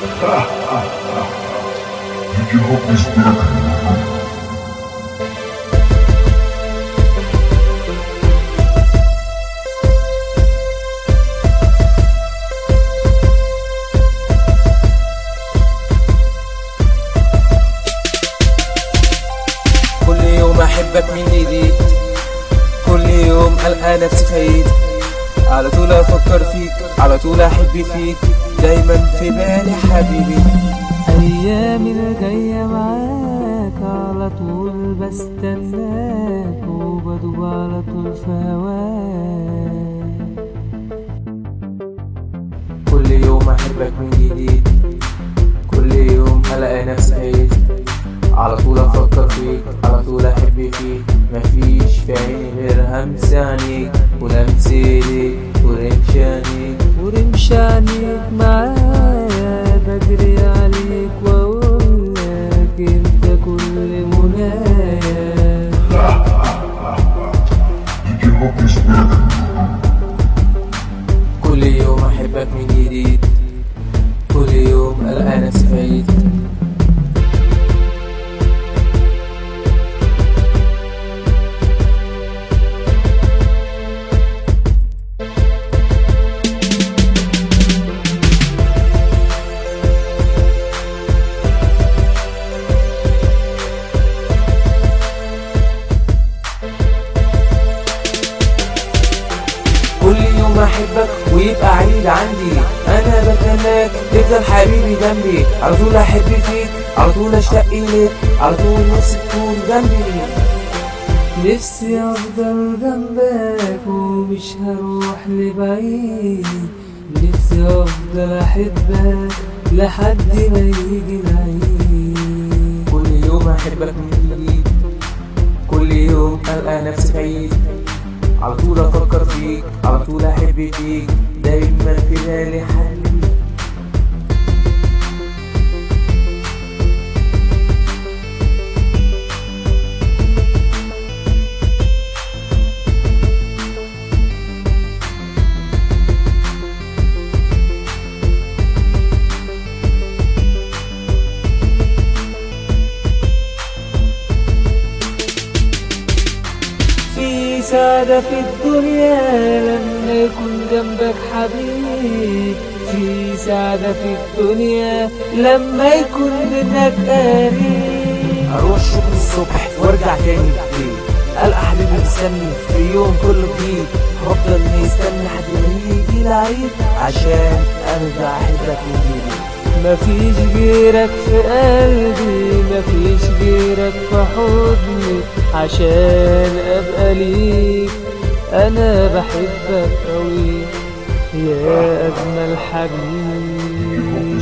You can help this back. كل يوم احبك من جديد كل يوم القى نفسي فايد على طول افكر فيك على طول احب فيك دايما في بالي حبيبي أيام الجاية معاك على طول بستناك وبدوب على طول في هواك كل يوم احبك من جديد كل يوم الاقي نفسي عيد على طول افكر فيك على طول احب فيك مفيش في عيني غير همس عينيك ولمس ايديك ورمش عينيك ورمش عينيك معايا بجري عليك واقول لك انت كل منايا You can help this back. كل يوم احبك من جديد كل يوم القى نفسي بعيد كل يوم احبك ويبقى عيد عندي انا بتمناك تفضل حبيبي جنبي على طول احب فيك على طول اشتاق اليك على طول نفسي تكون جنبي نفسي افضل جنبك ومش هروح لبعيد نفسي افضل احبك لحد ما يجي العيد كل يوم احبك من جديد كل يوم القى نفسي بعيد على طول افكر فيك على طول احب فيك دايما في بالي حبيبي في سعادة في الدنيا لما يكون جنبك حبيب في سعادة في الدنيا لما يكون منك قريب اروح الشغل الصبح وارجع تاني بالليل القى حبيبي مستني في يوم كله جديد هفضل مستني لحد ما يجي العيد عشان ارجع احبك من جديد مفيش غيرك في قلبي مفيش غيرك في حضني عشان ابقى ليك انا بحبك قوي يا اجمل حبيب